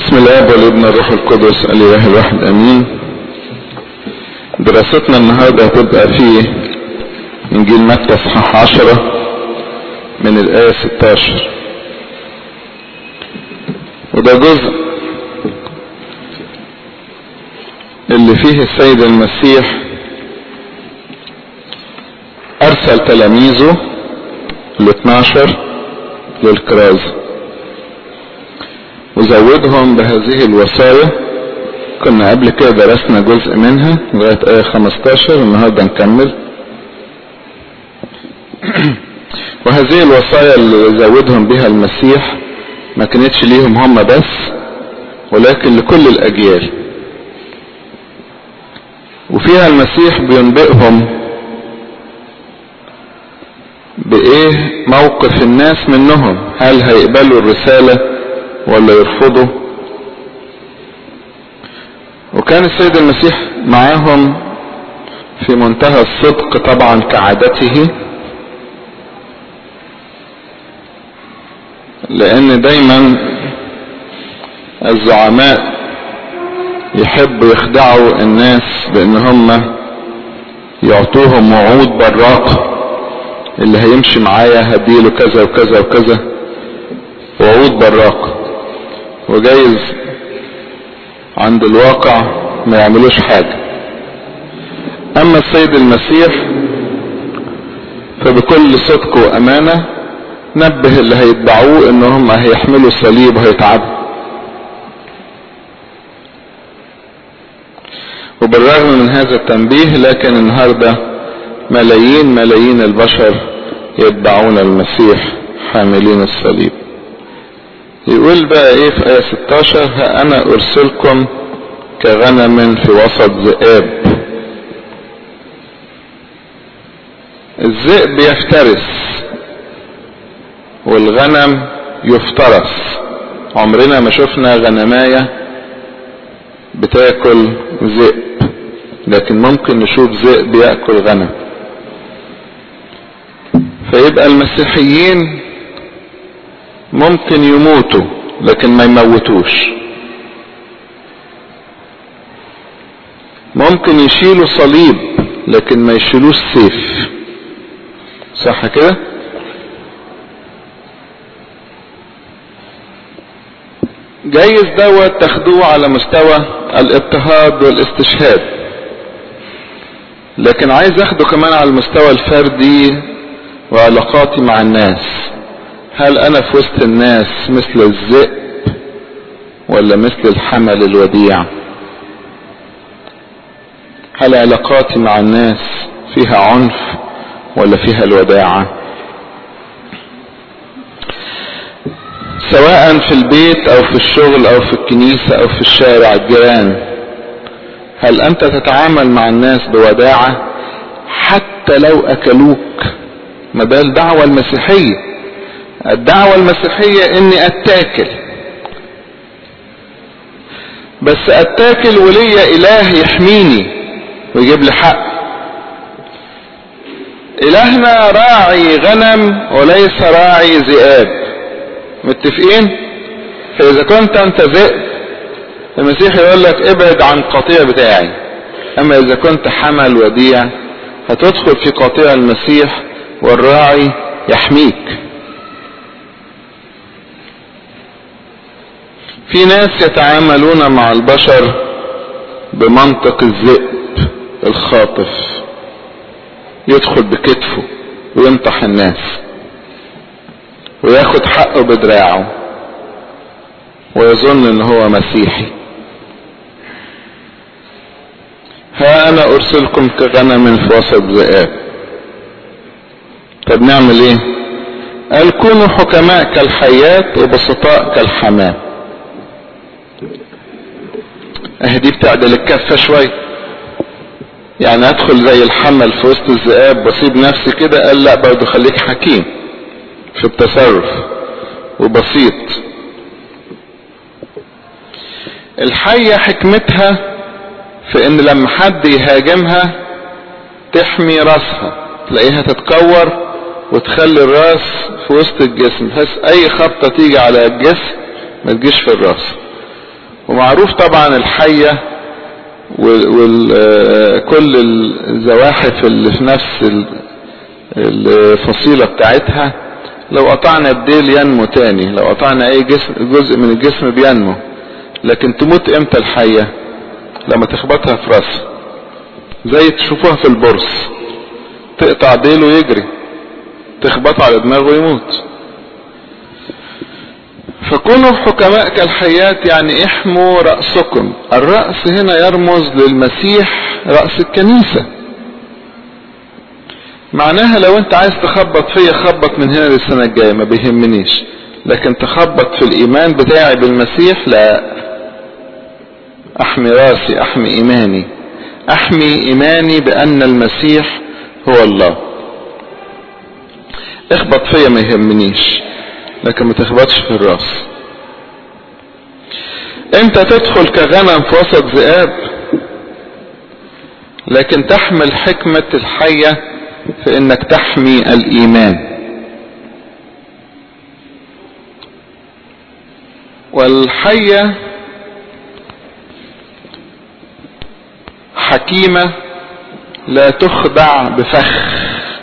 بسم الله والابن الروح القدس الاله الواحد امين دراستنا النهارده هتبقى في انجيل متى اصحاح عشرة من الايه 16 وده جزء اللي فيه السيد المسيح ارسل تلاميذه ال 12 للكرازه وزودهم بهذه الوصايا كنا قبل كده درسنا جزء منها لغاية آية 15 النهاردة نكمل وهذه الوصايا اللي زودهم بها المسيح ما كانتش ليهم هم بس ولكن لكل الأجيال وفيها المسيح بينبئهم بإيه موقف الناس منهم هل هيقبلوا الرسالة ولا يرفضوا وكان السيد المسيح معاهم في منتهى الصدق طبعا كعادته لان دايما الزعماء يحبوا يخدعوا الناس بان هم يعطوهم وعود براقة اللي هيمشي معايا هديله كذا وكذا وكذا وعود براقة وجايز عند الواقع ما يعملوش حاجة اما السيد المسيح فبكل صدق وامانة نبه اللي هيتبعوه ان هم هيحملوا صليب وهيتعبوا وبالرغم من هذا التنبيه لكن النهاردة ملايين ملايين البشر يتبعون المسيح حاملين الصليب يقول بقى ايه في آية 16 ها انا ارسلكم كغنم في وسط ذئاب الذئب يفترس والغنم يفترس عمرنا ما شفنا غنماية بتاكل ذئب لكن ممكن نشوف ذئب يأكل غنم فيبقى المسيحيين ممكن يموتوا لكن ما يموتوش ممكن يشيلوا صليب لكن ما يشيلوش سيف صح كده جايز دوت تاخدوه على مستوى الاضطهاد والاستشهاد لكن عايز اخده كمان على المستوى الفردي وعلاقاتي مع الناس هل انا في وسط الناس مثل الذئب ولا مثل الحمل الوديع هل علاقاتي مع الناس فيها عنف ولا فيها الوداعة سواء في البيت او في الشغل او في الكنيسة او في الشارع الجيران هل انت تتعامل مع الناس بوداعة حتى لو اكلوك ما ده الدعوة المسيحية الدعوة المسيحية اني اتاكل بس اتاكل وليا اله يحميني ويجيب لي حق الهنا راعي غنم وليس راعي ذئاب متفقين فاذا كنت انت ذئب المسيح يقول لك ابعد عن القطيع بتاعي اما اذا كنت حمل وديع هتدخل في قطيع المسيح والراعي يحميك في ناس يتعاملون مع البشر بمنطق الذئب الخاطف يدخل بكتفه وينطح الناس وياخد حقه بدراعه ويظن ان هو مسيحي ها انا ارسلكم كغنم في وسط ذئاب طب نعمل ايه قال كونوا حكماء كالحيات وبسطاء كالحمام اهدي بتعدل الكفة شوية يعني ادخل زي الحمل في وسط الذئاب واسيب نفسي كده قال لا برضه خليك حكيم في التصرف وبسيط الحية حكمتها في ان لما حد يهاجمها تحمي راسها تلاقيها تتكور وتخلي الراس في وسط الجسم بحيث اي خبطة تيجي على الجسم ما تجيش في الراس ومعروف طبعا الحية وكل الزواحف اللي في نفس الفصيلة بتاعتها لو قطعنا الديل ينمو تاني لو قطعنا اي جسم جزء من الجسم بينمو لكن تموت امتى الحية لما تخبطها في راسها زي تشوفوها في البورس تقطع ديله ويجري تخبط على دماغه يموت فكونوا حكماء كالحيات يعني احموا رأسكم الرأس هنا يرمز للمسيح رأس الكنيسة معناها لو انت عايز تخبط فيا خبط من هنا للسنة الجاية ما بيهمنيش لكن تخبط في الايمان بتاعي بالمسيح لا احمي راسي احمي ايماني احمي ايماني بان المسيح هو الله اخبط فيا ما يهمنيش لكن ما تخبطش في الراس انت تدخل كغنم في وسط ذئاب لكن تحمل حكمة الحية في انك تحمي الايمان والحية حكيمة لا تخدع بفخ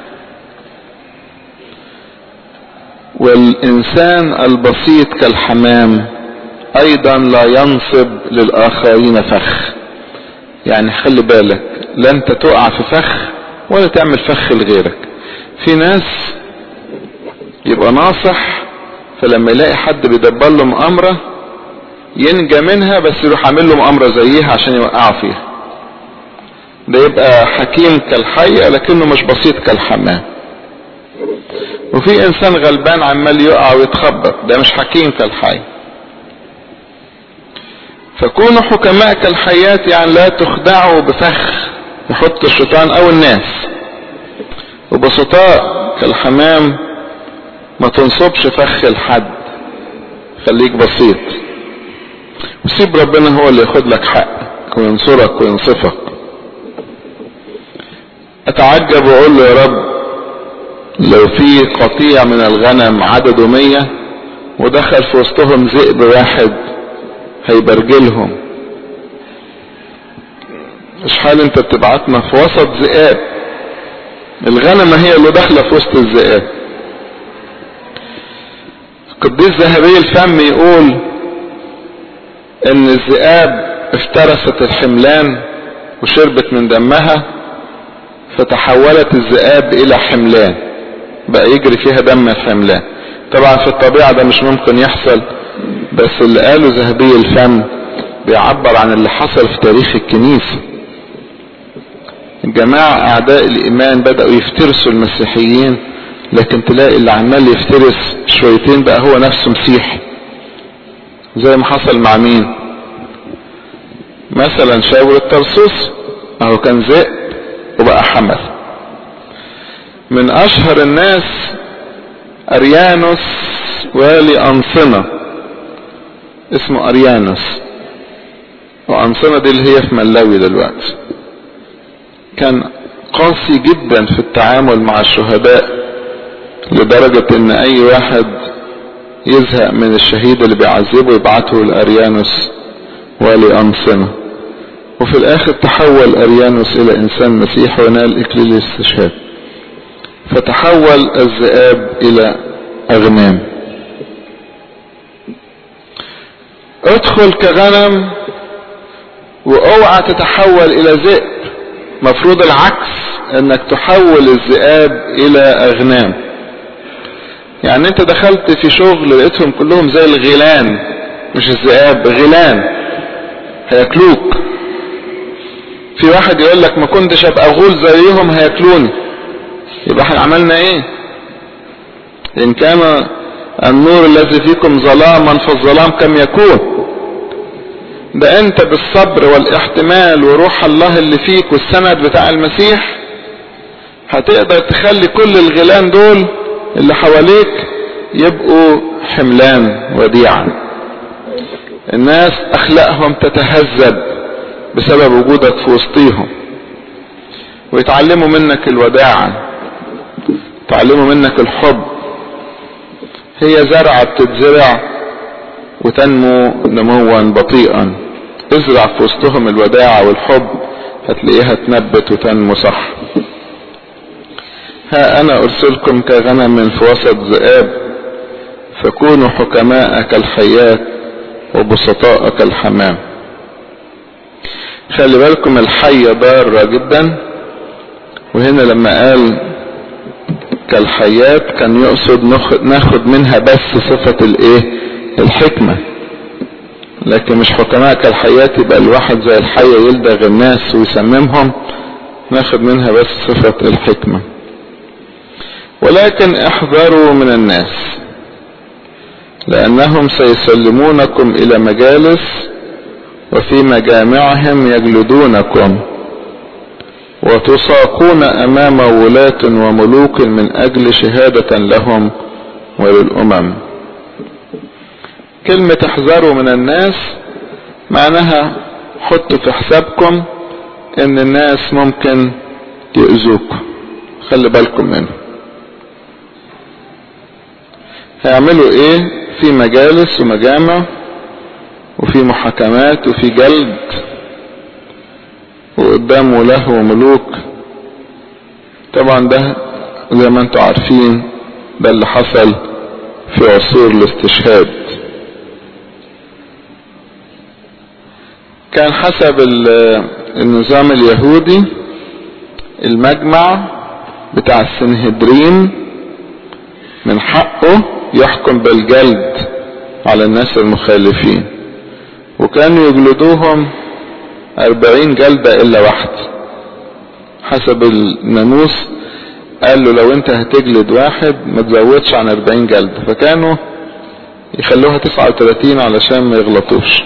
والإنسان البسيط كالحمام أيضا لا ينصب للآخرين فخ يعني خلي بالك لا أنت تقع في فخ ولا تعمل فخ لغيرك في ناس يبقى ناصح فلما يلاقي حد بيدبر له مؤامرة ينجى منها بس يروح عامل له مؤامرة زيها عشان يوقعه فيها ده يبقى حكيم كالحية لكنه مش بسيط كالحمام وفي انسان غلبان عمال يقع ويتخبط ده مش حكيم كالحي فكونوا حكماء كالحيات يعني لا تخدعوا بفخ يحط الشيطان او الناس وبسطاء كالحمام ما تنصبش فخ لحد خليك بسيط وسيب ربنا هو اللي ياخد لك حقك وينصرك وينصفك اتعجب واقول له يا رب لو في قطيع من الغنم عدده مية ودخل في وسطهم ذئب واحد هيبرجلهم مش حال انت بتبعتنا في وسط ذئاب الغنمة هي اللي داخلة في وسط الذئاب القديس ذهبي الفم يقول ان الذئاب افترست الحملان وشربت من دمها فتحولت الذئاب الى حملان بقى يجري فيها دم الحملان طبعا في الطبيعة ده مش ممكن يحصل بس اللي قاله ذهبي الفم بيعبر عن اللي حصل في تاريخ الكنيسة جماعة اعداء الايمان بدأوا يفترسوا المسيحيين لكن تلاقي اللي عمال يفترس شويتين بقى هو نفسه مسيحي زي ما حصل مع مين مثلا شاول الترسوس اهو كان ذئب وبقى حمل من اشهر الناس اريانوس والي انصنة اسمه اريانوس وانصنة دي اللي هي في ملاوي دلوقتي كان قاسي جدا في التعامل مع الشهداء لدرجة ان اي واحد يزهق من الشهيد اللي بيعذبه يبعته لاريانوس والي انصنة وفي الاخر تحول اريانوس الى انسان مسيح ونال اكليل الاستشهاد فتحول الذئاب الى اغنام ادخل كغنم واوعى تتحول الى ذئب مفروض العكس انك تحول الذئاب الى اغنام يعني انت دخلت في شغل لقيتهم كلهم زي الغيلان مش الذئاب غيلان هياكلوك في واحد يقول لك ما كنتش ابقى غول زيهم هياكلوني يبقى احنا عملنا ايه ان كان النور الذي فيكم ظلاما فالظلام كم يكون ده انت بالصبر والاحتمال وروح الله اللي فيك والسند بتاع المسيح هتقدر تخلي كل الغيلان دول اللي حواليك يبقوا حملان وديعا الناس اخلاقهم تتهذب بسبب وجودك في وسطيهم ويتعلموا منك الوداعة يتعلموا منك الحب هي زرعة بتتزرع وتنمو نموا بطيئا ازرع في وسطهم الوداعة والحب هتلاقيها تنبت وتنمو صح ها انا ارسلكم كغنم في وسط ذئاب فكونوا حكماء كالحيات وبسطاء كالحمام خلي بالكم الحية ضارة جدا وهنا لما قال كالحيات كان يقصد ناخد منها بس صفة الايه الحكمة لكن مش حكماء كالحيات يبقى الواحد زي الحية يلدغ الناس ويسممهم ناخد منها بس صفة الحكمة ولكن احذروا من الناس لانهم سيسلمونكم الى مجالس وفي مجامعهم يجلدونكم وتساقون امام ولاة وملوك من اجل شهادة لهم وللامم كلمة احذروا من الناس معناها حطوا في حسابكم ان الناس ممكن يؤذوكم خلي بالكم منه هيعملوا ايه في مجالس ومجامع وفي محاكمات وفي جلد وقدام وله وملوك طبعا ده زي ما انتم عارفين ده اللي حصل في عصور الاستشهاد كان حسب النظام اليهودي المجمع بتاع السنهدرين من حقه يحكم بالجلد على الناس المخالفين وكانوا يجلدوهم أربعين جلدة إلا واحد حسب الناموس قال له لو انت هتجلد واحد ما تزودش عن أربعين جلدة فكانوا يخلوها تسعة وتلاتين علشان ما يغلطوش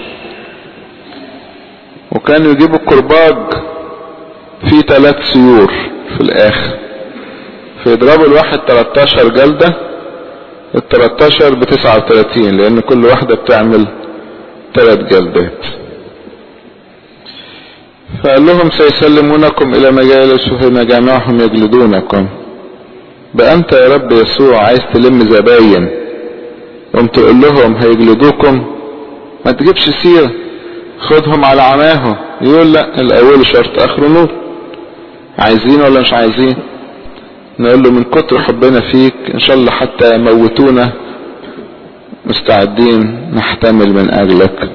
وكانوا يجيبوا الكرباج فيه ثلاث سيور في الآخر فيضربوا الواحد 13 جلدة ال 13 ب 39 لأن كل واحدة بتعمل ثلاث جلدات فقال لهم سيسلمونكم الى مجالس وفي مجامعهم يجلدونكم بقى انت يا رب يسوع عايز تلم زباين قوم تقول لهم هيجلدوكم ما تجيبش سيرة خدهم على عماهم يقول لا الاول شرط اخره نور عايزين ولا مش عايزين نقول له من كتر حبنا فيك ان شاء الله حتى يموتونا مستعدين نحتمل من اجلك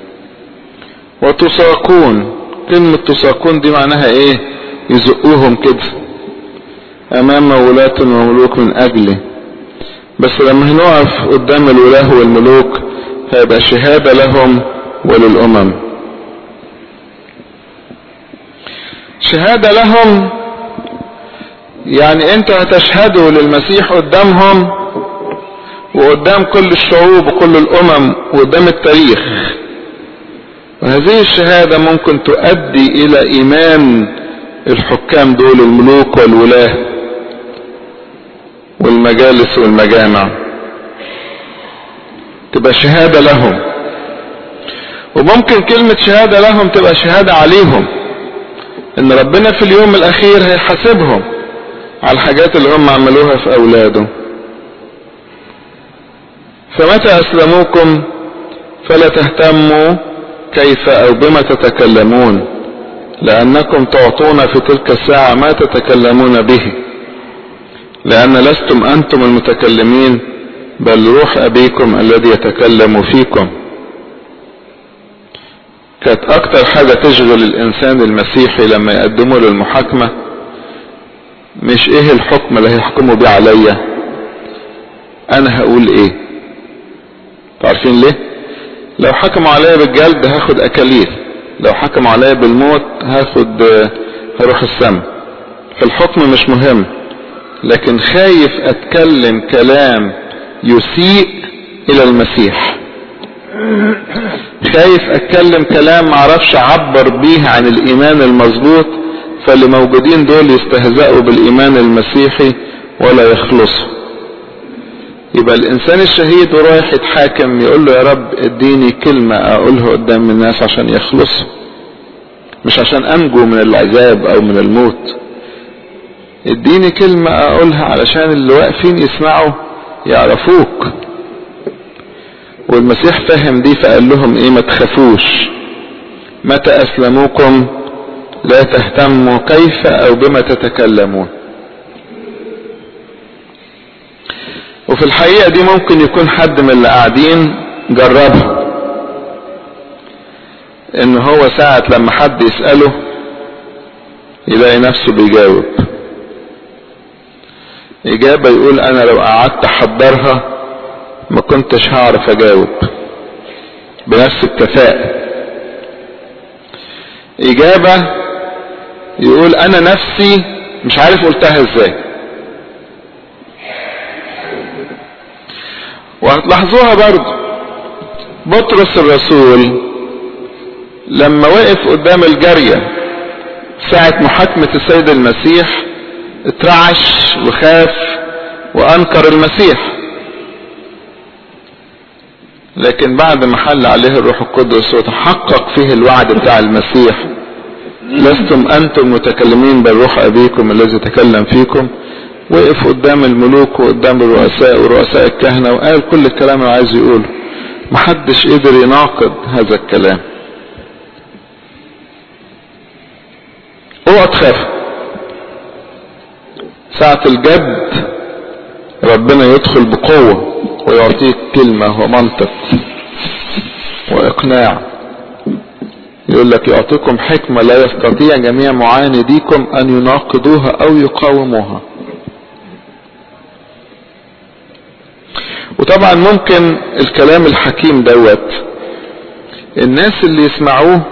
وتساقون كلمة تساقون دي معناها ايه يزقوهم كده امام ولاة وملوك من اجلي بس لما هنقف قدام الولاه والملوك هيبقى شهادة لهم وللامم شهادة لهم يعني انت هتشهدوا للمسيح قدامهم وقدام كل الشعوب وكل الامم وقدام التاريخ وهذه الشهادة ممكن تؤدي الى ايمان الحكام دول الملوك والولاة والمجالس والمجامع تبقى شهادة لهم وممكن كلمة شهادة لهم تبقى شهادة عليهم ان ربنا في اليوم الاخير هيحاسبهم على الحاجات اللي هم عملوها في اولاده فمتى اسلموكم فلا تهتموا كيف او بما تتكلمون لانكم تعطون في تلك الساعة ما تتكلمون به لان لستم انتم المتكلمين بل روح ابيكم الذي يتكلم فيكم كانت اكتر حاجة تشغل الانسان المسيحي لما يقدموا له المحاكمة مش ايه الحكم اللي هيحكموا بيه عليا انا هقول ايه عارفين ليه لو حكموا عليا بالجلد هاخد اكاليل لو حكموا عليا بالموت هاخد هروح السما فالحكم مش مهم لكن خايف اتكلم كلام يسيء الى المسيح خايف اتكلم كلام معرفش اعبر بيه عن الايمان المظبوط فاللي موجودين دول يستهزئوا بالايمان المسيحي ولا يخلصوا يبقى الانسان الشهيد ورايح يتحاكم يقول له يا رب اديني كلمة اقولها قدام الناس عشان يخلصوا مش عشان انجو من العذاب او من الموت اديني كلمة اقولها علشان اللي واقفين يسمعوا يعرفوك والمسيح فهم دي فقال لهم ايه ما تخافوش متى أسلموكم لا تهتموا كيف أو بما تتكلمون وفي الحقيقة دي ممكن يكون حد من اللي قاعدين جربها ان هو ساعة لما حد يسأله يلاقي نفسه بيجاوب اجابة يقول انا لو قعدت احضرها ما كنتش هعرف اجاوب بنفس الكفاءة اجابة يقول انا نفسي مش عارف قلتها ازاي وهتلاحظوها برضو بطرس الرسول لما وقف قدام الجارية ساعة محاكمة السيد المسيح اترعش وخاف وانكر المسيح لكن بعد ما حل عليه الروح القدس وتحقق فيه الوعد بتاع المسيح لستم انتم متكلمين بل روح ابيكم الذي تكلم فيكم وقف قدام الملوك وقدام الرؤساء ورؤساء الكهنة وقال كل الكلام اللي عايز يقوله محدش قدر يناقض هذا الكلام اوعى تخاف ساعة الجد ربنا يدخل بقوة ويعطيك كلمة ومنطق وإقناع يقول لك يعطيكم حكمة لا يستطيع جميع معانديكم أن يناقضوها أو يقاوموها وطبعا ممكن الكلام الحكيم دوت الناس اللي يسمعوه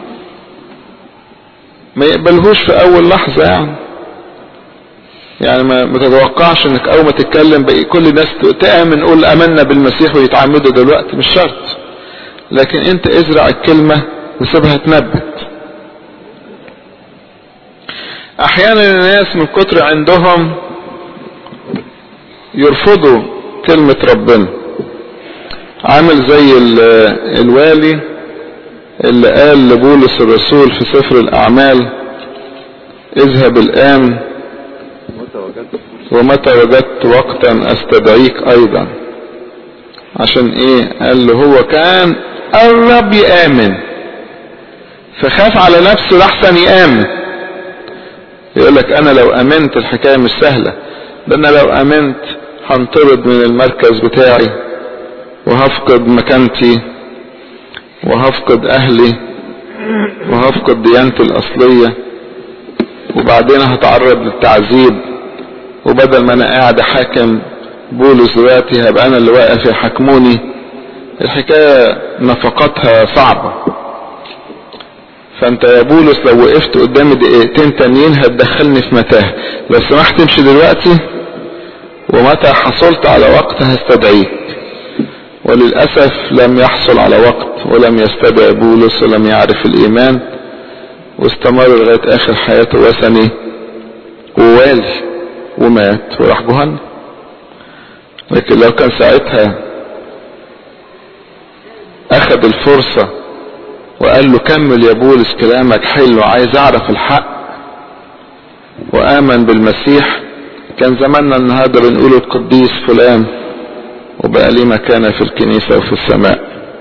ما يقبلهوش في اول لحظة يعني يعني ما, ما تتوقعش انك اول ما تتكلم بقى كل الناس تآمن قول امنا بالمسيح ويتعمدوا دلوقتي مش شرط لكن انت ازرع الكلمة وسيبها تنبت احيانا الناس من كتر عندهم يرفضوا كلمة ربنا عامل زي الوالي اللي قال لبولس الرسول في سفر الاعمال اذهب الان ومتى وجدت وقتا استدعيك ايضا عشان ايه قال له هو كان قرب يامن فخاف على نفسه لحسن يامن يقول لك انا لو امنت الحكاية مش سهلة ده انا لو امنت هنطرد من المركز بتاعي وهفقد مكانتي وهفقد اهلي وهفقد ديانتي الاصلية وبعدين هتعرض للتعذيب وبدل ما انا قاعد حاكم بولس دلوقتي هبقى انا اللي واقف يحاكموني الحكاية نفقاتها صعبة فانت يا بولس لو وقفت قدامي دقيقتين تانيين هتدخلني في متاهة لو سمحت امشي دلوقتي ومتى حصلت على وقت هستدعيك وللأسف لم يحصل على وقت ولم يستدعي بولس ولم يعرف الإيمان واستمر لغاية آخر حياته وثني ووالي ومات وراح جهنم لكن لو كان ساعتها أخذ الفرصة وقال له كمل يا بولس كلامك حلو عايز أعرف الحق وآمن بالمسيح كان زماننا النهارده بنقول القديس فلان وبقى ليه مكانة في الكنيسة وفي السماء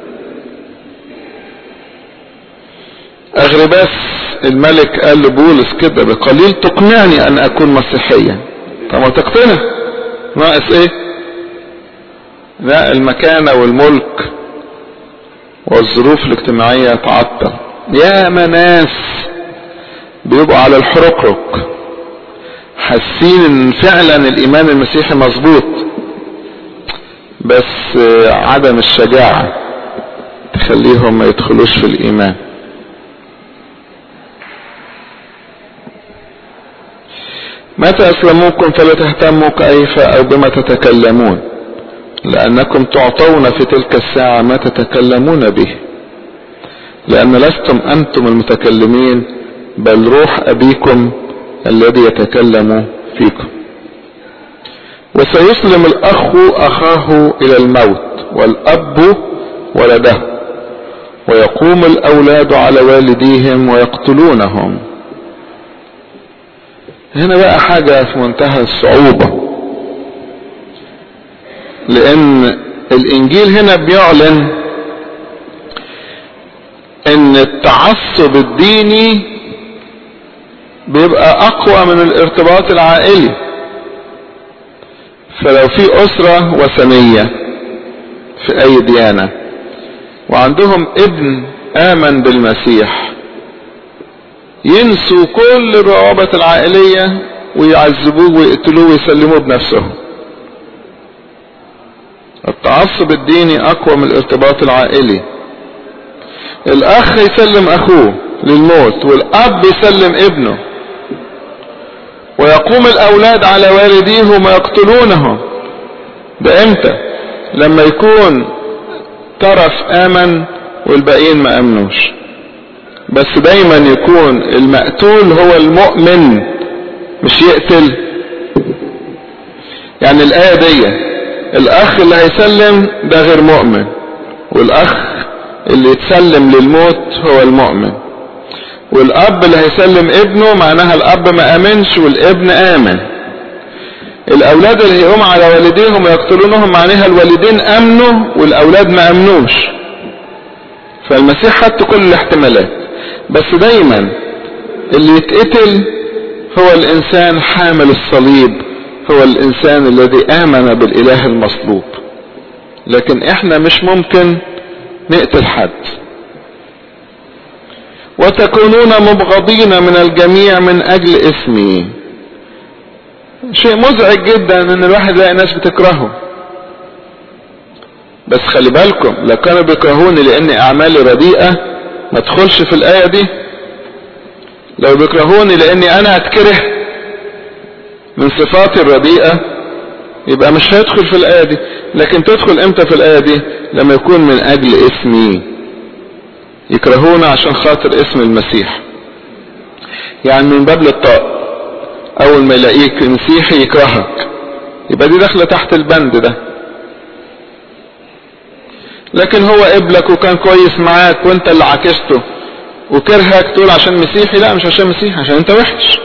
أغرباس الملك قال لبولس كده بقليل تقنعني أن أكون مسيحيا طب ما تقتنع ناقص إيه لا المكانة والملك والظروف الاجتماعية تعطل يا ناس بيبقوا على الحرقرق حاسين ان فعلا الايمان المسيحي مظبوط بس عدم الشجاعة تخليهم ما يدخلوش في الايمان متى اسلموكم فلا تهتموا كيف او بما تتكلمون لانكم تعطون في تلك الساعة ما تتكلمون به لان لستم انتم المتكلمين بل روح ابيكم الذي يتكلم فيكم وسيسلم الاخ اخاه الى الموت والاب ولده ويقوم الاولاد على والديهم ويقتلونهم هنا بقى حاجة في منتهى الصعوبة لان الانجيل هنا بيعلن ان التعصب الديني بيبقى اقوى من الارتباط العائلي فلو في اسرة وثنية في اي ديانة وعندهم ابن امن بالمسيح ينسوا كل الروابط العائلية ويعذبوه ويقتلوه ويسلموه بنفسهم التعصب الديني اقوى من الارتباط العائلي الاخ يسلم اخوه للموت والاب يسلم ابنه ويقوم الاولاد على والديهم ويقتلونهم ده امتى لما يكون طرف امن والباقيين ما امنوش بس دايما يكون المقتول هو المؤمن مش يقتل يعني الايه دي الاخ اللي هيسلم ده غير مؤمن والاخ اللي يتسلم للموت هو المؤمن والاب اللي هيسلم ابنه معناها الاب ما امنش والابن امن الاولاد اللي هيقوم على والديهم ويقتلونهم معناها الوالدين امنوا والاولاد ما امنوش فالمسيح حط كل الاحتمالات بس دايما اللي يتقتل هو الانسان حامل الصليب هو الانسان الذي امن بالاله المصلوب لكن احنا مش ممكن نقتل حد وتكونون مبغضين من الجميع من اجل اسمي شيء مزعج جدا ان الواحد يلاقي ناس بتكرهه بس خلي بالكم لو كانوا بيكرهوني لان اعمالي رديئة ما ادخلش في الاية دي لو بيكرهوني لاني انا اتكره من صفاتي الرديئة يبقى مش هيدخل في الاية دي لكن تدخل امتى في الاية دي لما يكون من اجل اسمي يكرهونا عشان خاطر اسم المسيح يعني من باب للطاق اول ما يلاقيك مسيحي يكرهك يبقى دي داخله تحت البند ده لكن هو قبلك وكان كويس معاك وانت اللي عاكسته وكرهك تقول عشان مسيحي لا مش عشان مسيحي عشان انت وحش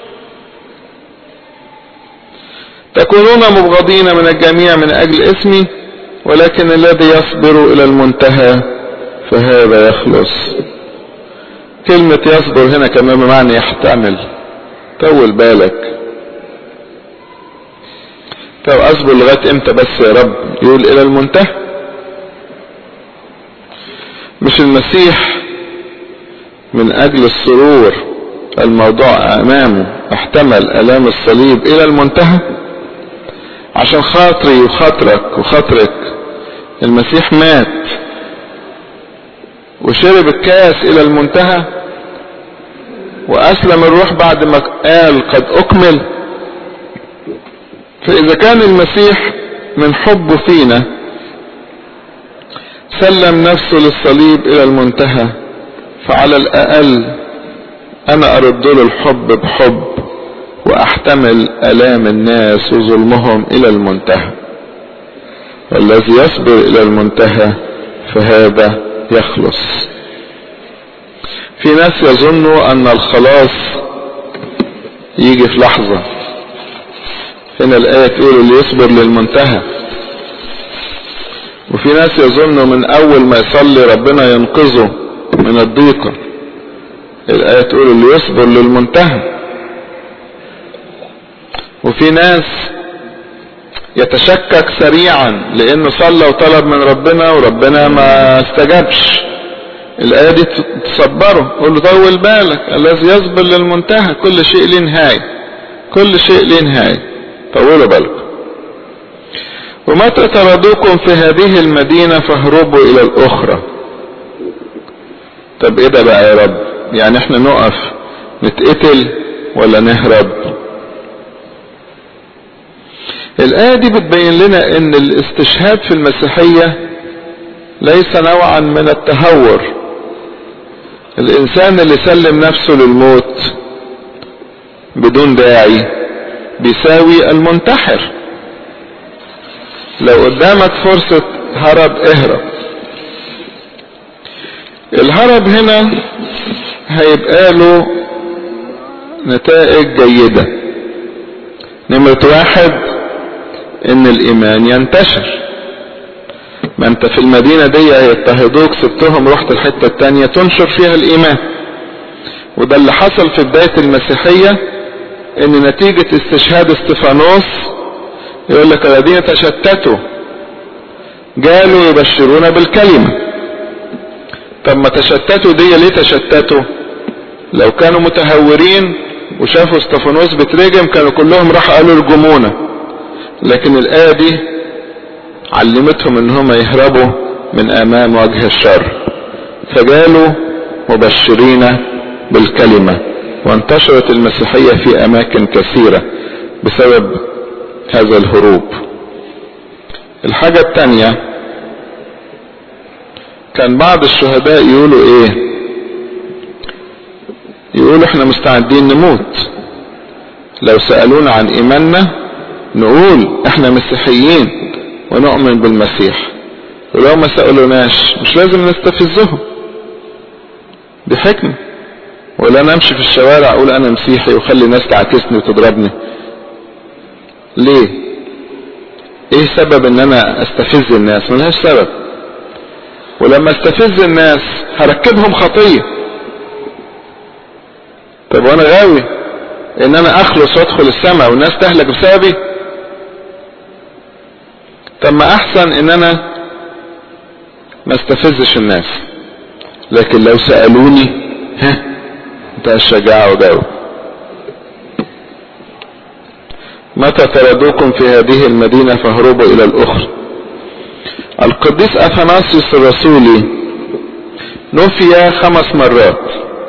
تكونون مبغضين من الجميع من اجل اسمي ولكن الذي يصبر الى المنتهى فهذا يخلص كلمة يصبر هنا كمان بمعنى يحتمل طول بالك طب اصبر لغاية امتى بس يا رب يقول الى المنتهى مش المسيح من اجل السرور الموضوع امامه احتمل الام الصليب الى المنتهى عشان خاطري وخاطرك وخاطرك المسيح مات وشرب الكاس الى المنتهى واسلم الروح بعد ما قال قد اكمل فاذا كان المسيح من حبه فينا سلم نفسه للصليب الى المنتهى فعلى الاقل انا ارد له الحب بحب واحتمل الام الناس وظلمهم الى المنتهى والذي يصبر الى المنتهى فهذا يخلص في ناس يظنوا ان الخلاص يجي في لحظة هنا الآية تقول اللي يصبر للمنتهى وفي ناس يظنوا من اول ما يصلي ربنا ينقذه من الضيقة الآية تقول اللي يصبر للمنتهى وفي ناس يتشكك سريعا لانه صلى وطلب من ربنا وربنا ما استجابش الآية دي تصبره قول له طول بالك الذي يصبر للمنتهى كل شيء له نهاية كل شيء له نهاية طولوا بالكم ومتى طردوكم في هذه المدينة فاهربوا إلى الأخرى طب إيه ده بقى يا رب يعني احنا نقف نتقتل ولا نهرب الآية دي بتبين لنا ان الاستشهاد في المسيحية ليس نوعا من التهور الانسان اللي سلم نفسه للموت بدون داعي بيساوي المنتحر لو قدامك فرصة هرب اهرب الهرب هنا هيبقى له نتائج جيدة نمرة واحد ان الايمان ينتشر ما انت في المدينة دي هيضطهدوك سبتهم رحت الحتة التانية تنشر فيها الايمان وده اللي حصل في بداية المسيحية ان نتيجة استشهاد استفانوس يقول لك الذين تشتتوا قالوا يبشرون بالكلمة طب ما تشتتوا دي ليه تشتتوا لو كانوا متهورين وشافوا استفانوس بترجم كانوا كلهم راحوا قالوا الجمونة لكن الآية دي علمتهم ان هم يهربوا من امام وجه الشر فقالوا مبشرين بالكلمة وانتشرت المسيحية في اماكن كثيرة بسبب هذا الهروب الحاجة التانية كان بعض الشهداء يقولوا ايه يقولوا احنا مستعدين نموت لو سألونا عن ايماننا نقول احنا مسيحيين ونؤمن بالمسيح ولو ما سألوناش مش لازم نستفزهم دي حكمة ولا انا امشي في الشوارع اقول انا مسيحي وخلي الناس تعاكسني وتضربني ليه ايه سبب ان انا استفز الناس ملهاش سبب ولما استفز الناس هركبهم خطية طب وانا غاوي ان انا اخلص وادخل السماء والناس تهلك بسببي طب ما احسن ان انا ما استفزش الناس لكن لو سألوني ها انت الشجاعة وجاوب متى طردوكم في هذه المدينة فاهربوا الى الاخرى القديس اثناسيوس الرسولي نفي خمس مرات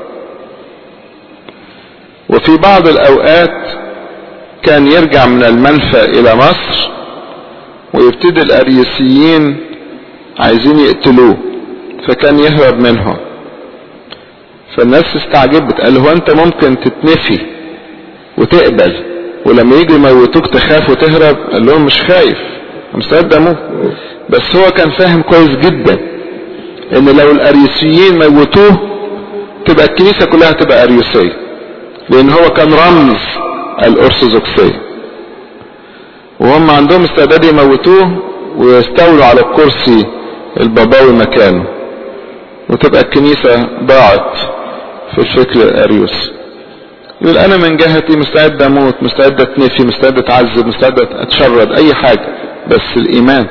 وفي بعض الاوقات كان يرجع من المنفى الى مصر ويبتدي الاريسيين عايزين يقتلوه فكان يهرب منهم فالناس استعجبت قال هو انت ممكن تتنفي وتقبل ولما يجي يموتوك تخاف وتهرب قال لهم مش خايف مستعد اموت بس هو كان فاهم كويس جدا ان لو الاريسيين موتوه تبقى الكنيسه كلها تبقى اريوسيه لان هو كان رمز الارثوذكسيه وهم عندهم استعداد يموتوه ويستولوا على الكرسي الباباوي مكانه وتبقى الكنيسة ضاعت في الفكر الأريوس يقول أنا من جهتي مستعد أموت مستعد أتنفي مستعد أتعذب مستعد أتشرد أي حاجة بس الإيمان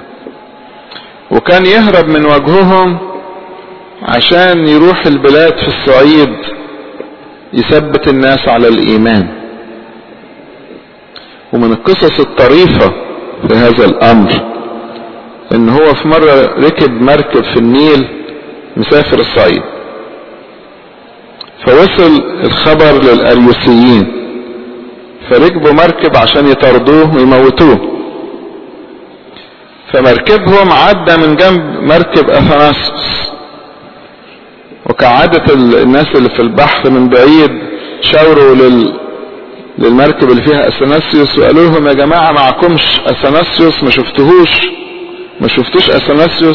وكان يهرب من وجههم عشان يروح البلاد في الصعيد يثبت الناس على الإيمان ومن القصص الطريفة في هذا الأمر إن هو في مرة ركب مركب في النيل مسافر الصعيد فوصل الخبر للأريوسيين فركبوا مركب عشان يطردوه ويموتوه فمركبهم عدى من جنب مركب أثناسوس وكعادة الناس اللي في البحر من بعيد شاوروا لل... للمركب اللي فيها اثناسيوس وقالوا لهم يا جماعة معكمش اثناسيوس ما شفتهوش ما شفتوش اثناسيوس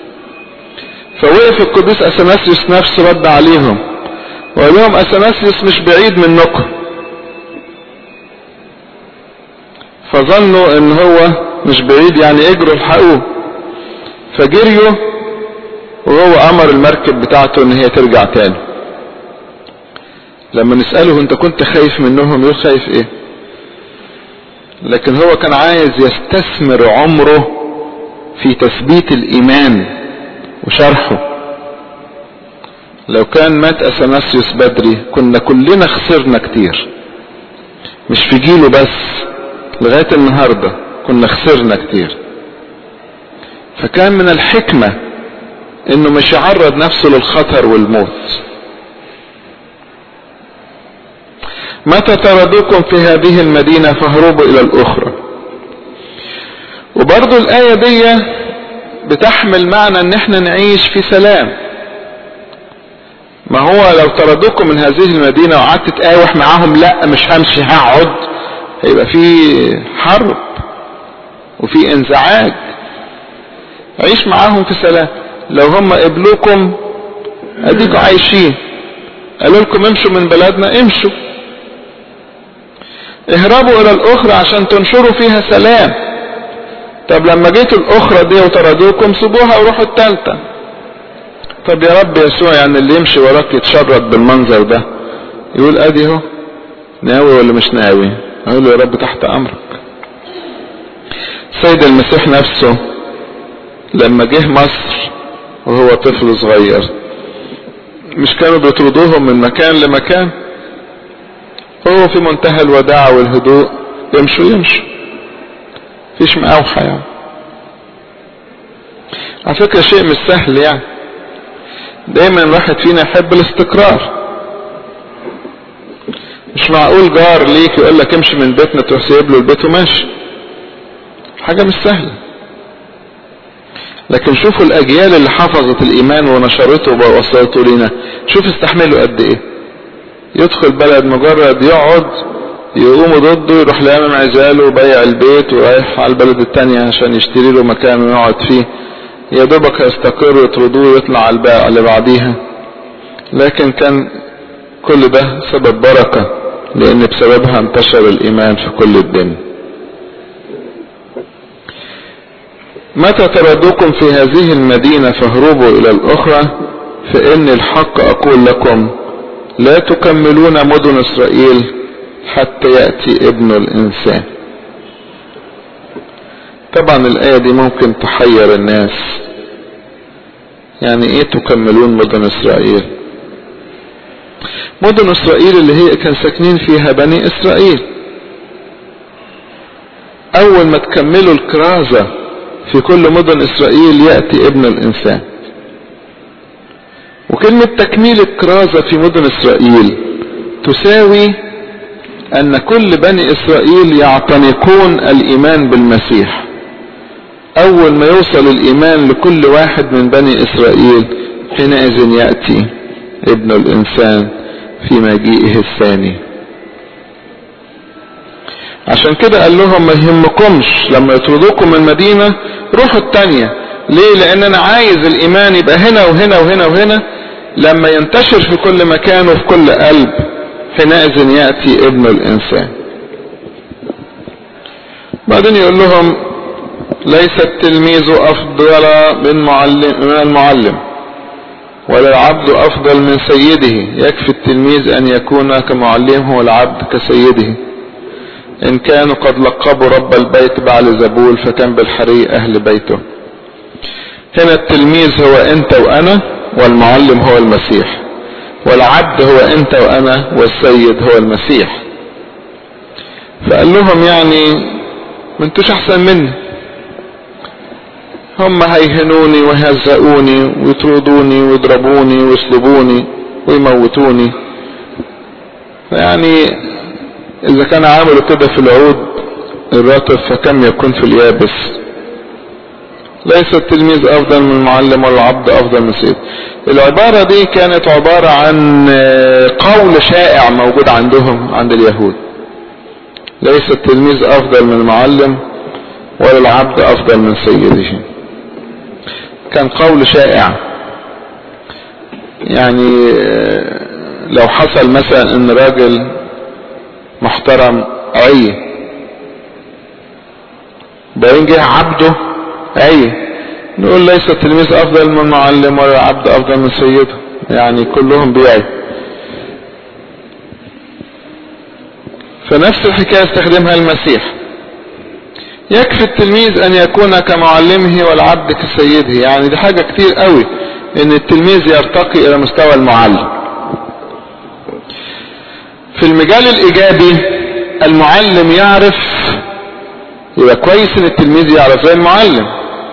فوقف القديس اثناسيوس نفسه رد عليهم وقال لهم اثناسيوس مش بعيد منكم فظنوا ان هو مش بعيد يعني اجروا الحقوه فجريوا وهو امر المركب بتاعته ان هي ترجع تاني لما نسأله انت كنت خايف منهم يقول خايف ايه لكن هو كان عايز يستثمر عمره في تثبيت الايمان وشرحه لو كان مات اثناسيوس بدري كنا كلنا خسرنا كتير مش في جيله بس لغاية النهاردة كنا خسرنا كتير فكان من الحكمة انه مش يعرض نفسه للخطر والموت متى طردوكم في هذه المدينة فاهربوا الى الاخرى وبرضو الاية دي بتحمل معنى ان احنا نعيش في سلام ما هو لو طردوكم من هذه المدينة وقعدت تقاوح معاهم لا مش همشي هقعد هيبقى في حرب وفي انزعاج عيش معاهم في سلام لو هم قبلوكم اديكم عايشين قالوا لكم امشوا من بلدنا امشوا اهربوا الى الاخرى عشان تنشروا فيها سلام طب لما جيتوا الاخرى دي وطردوكم سيبوها وروحوا التالتة طب يا رب يسوع يعني اللي يمشي وراك يتشرد بالمنظر ده يقول ادي اهو ناوي ولا مش ناوي اقول له يا رب تحت امرك سيد المسيح نفسه لما جه مصر وهو طفل صغير مش كانوا بيطردوهم من مكان لمكان هو في منتهى الوداع والهدوء يمشوا يمشوا فيش مقاوحة يعني على فكرة شيء مش سهل يعني دايما الواحد فينا يحب الاستقرار مش معقول جار ليك يقول لك امشي من بيتنا تروح سايب له البيت وماشي حاجة مش سهلة لكن شوفوا الاجيال اللي حفظت الايمان ونشرته ووصلته لنا شوف استحملوا قد ايه يدخل بلد مجرد يقعد يقوموا ضده يروح لامم عزاله وبيع البيت ورايح على البلد التانية عشان يشتري له مكان ويقعد فيه يا دوبك يستقر ويطردوه ويطلع على الباقي اللي بعديها لكن كان كل ده سبب بركة لان بسببها انتشر الايمان في كل الدنيا متى تردوكم في هذه المدينة فاهربوا الى الاخرى فان الحق اقول لكم لا تكملون مدن اسرائيل حتى يأتي ابن الانسان طبعا الاية دي ممكن تحير الناس يعني ايه تكملون مدن اسرائيل مدن اسرائيل اللي هي كان ساكنين فيها بني اسرائيل اول ما تكملوا الكرازة في كل مدن اسرائيل يأتي ابن الانسان وكلمة تكميل الكرازة في مدن اسرائيل تساوي ان كل بني اسرائيل يعتنقون الايمان بالمسيح اول ما يوصل الايمان لكل واحد من بني اسرائيل حينئذ يأتي ابن الانسان في مجيئه الثاني عشان كده قال لهم ما يهمكمش لما يطردوكم من المدينة روحوا التانية ليه لان انا عايز الايمان يبقى هنا وهنا وهنا وهنا لما ينتشر في كل مكان وفي كل قلب حينئذ يأتي ابن الانسان بعدين يقول لهم ليس التلميذ افضل من معلم من المعلم ولا العبد افضل من سيده يكفي التلميذ ان يكون كمعلمه والعبد كسيده ان كانوا قد لقبوا رب البيت بعل زبول فكان بالحري اهل بيته هنا التلميذ هو انت وانا والمعلم هو المسيح والعبد هو انت وانا والسيد هو المسيح فقال لهم يعني ما انتوش احسن مني هم هيهنوني ويهزقوني ويطردوني ويضربوني ويسلبوني ويموتوني يعني اذا كان عملوا كده في العود الرطب فكم يكون في اليابس ليس التلميذ افضل من المعلم ولا العبد افضل من سيد العبارة دي كانت عبارة عن قول شائع موجود عندهم عند اليهود ليس التلميذ افضل من المعلم ولا العبد افضل من سيده كان قول شائع يعني لو حصل مثلا ان راجل محترم عي بعدين جه عبده عي نقول ليس التلميذ افضل من المعلم ولا العبد افضل من سيده يعني كلهم بيعي فنفس الحكاية استخدمها المسيح يكفي التلميذ ان يكون كمعلمه والعبد كسيده يعني دي حاجة كتير قوي ان التلميذ يرتقي الى مستوى المعلم في المجال الايجابي المعلم يعرف يبقى كويس ان التلميذ يعرف زي المعلم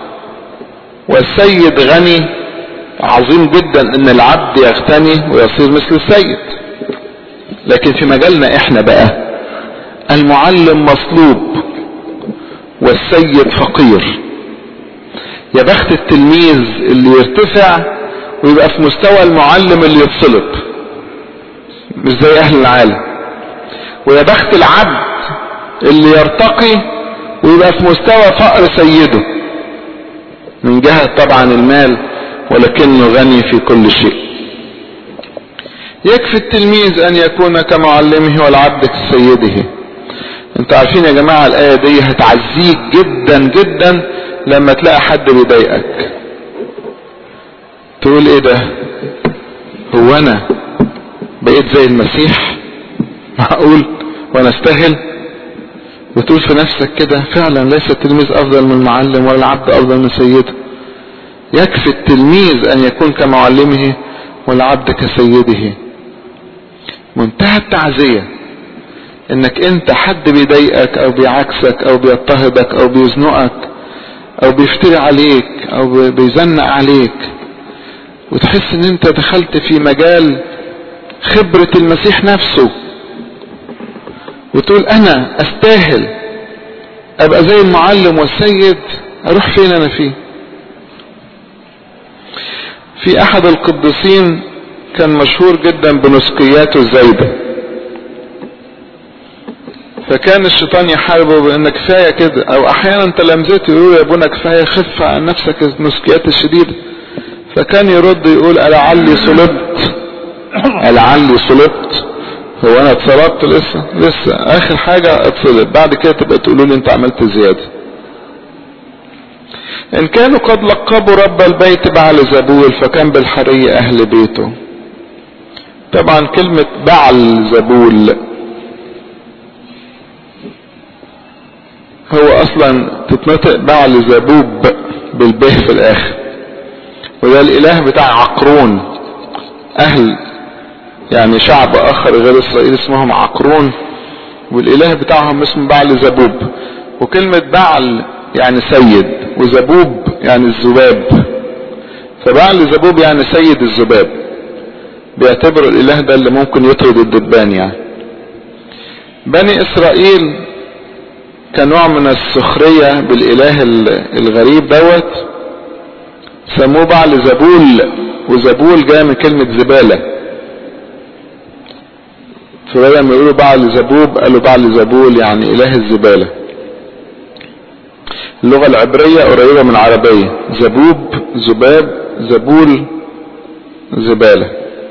والسيد غني عظيم جدا ان العبد يغتني ويصير مثل السيد لكن في مجالنا احنا بقى المعلم مصلوب والسيد فقير يا بخت التلميذ اللي يرتفع ويبقى في مستوى المعلم اللي يتصلب مش زي اهل العالم ويا بخت العبد اللي يرتقي ويبقى في مستوى فقر سيده من جهة طبعا المال ولكنه غني في كل شيء يكفي التلميذ ان يكون كمعلمه والعبد كسيده انتوا عارفين يا جماعة الآية دي هتعزيك جدا جدا لما تلاقي حد بيضايقك تقول ايه ده هو انا بقيت زي المسيح معقول وانا استاهل وتقول في نفسك كده فعلا ليس التلميذ افضل من المعلم ولا العبد افضل من سيده يكفي التلميذ ان يكون كمعلمه والعبد كسيده منتهى التعزية انك انت حد بيضايقك او بيعكسك او بيضطهدك او بيزنقك او بيفتري عليك او بيزنق عليك وتحس ان انت دخلت في مجال خبرة المسيح نفسه وتقول انا استاهل ابقى زي المعلم والسيد اروح فين انا فيه في احد القديسين كان مشهور جدا بنسكياته الزايدة فكان الشيطان يحاربه بان كفاية كده او احيانا تلامذته يقولوا يا ابونا كفاية خف عن نفسك النسكيات الشديدة فكان يرد يقول لعلي صلبت لعلي صلبت هو انا اتصلبت لسه لسه اخر حاجة اتصلب بعد كده تبقى تقولوا لي انت عملت زيادة ان كانوا قد لقبوا رب البيت بعل زبول فكان بالحري اهل بيته طبعا كلمة بعل زبول هو اصلا تتنطق بعل زبوب بالبه في الاخر وده الاله بتاع عقرون اهل يعني شعب اخر غير اسرائيل اسمهم عقرون والاله بتاعهم اسمه بعل زبوب وكلمة بعل يعني سيد وزبوب يعني الذباب فبعل زبوب يعني سيد الذباب بيعتبروا الاله ده اللي ممكن يطرد الدبان يعني بني اسرائيل كنوع من السخرية بالاله الغريب دوت سموه بعل زبول وزبول جاء من كلمة زبالة فبدل ما يقولوا بعل زبوب قالوا بعل زبول يعني اله الزبالة اللغة العبرية قريبة من العربية زبوب زباب زبول زبالة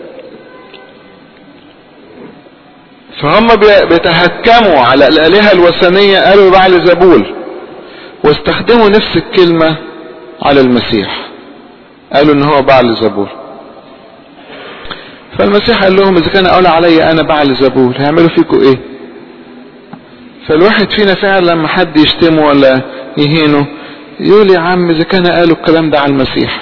فهم بيتهكموا على الآلهة الوثنية قالوا بعل زبول واستخدموا نفس الكلمة على المسيح قالوا ان هو بعل زبول فالمسيح قال لهم اذا كان اولى علي انا بعل زبول هيعملوا فيكم ايه فالواحد فينا فعلا لما حد يشتمه ولا يهينه يقول يا عم اذا كان قالوا الكلام ده على المسيح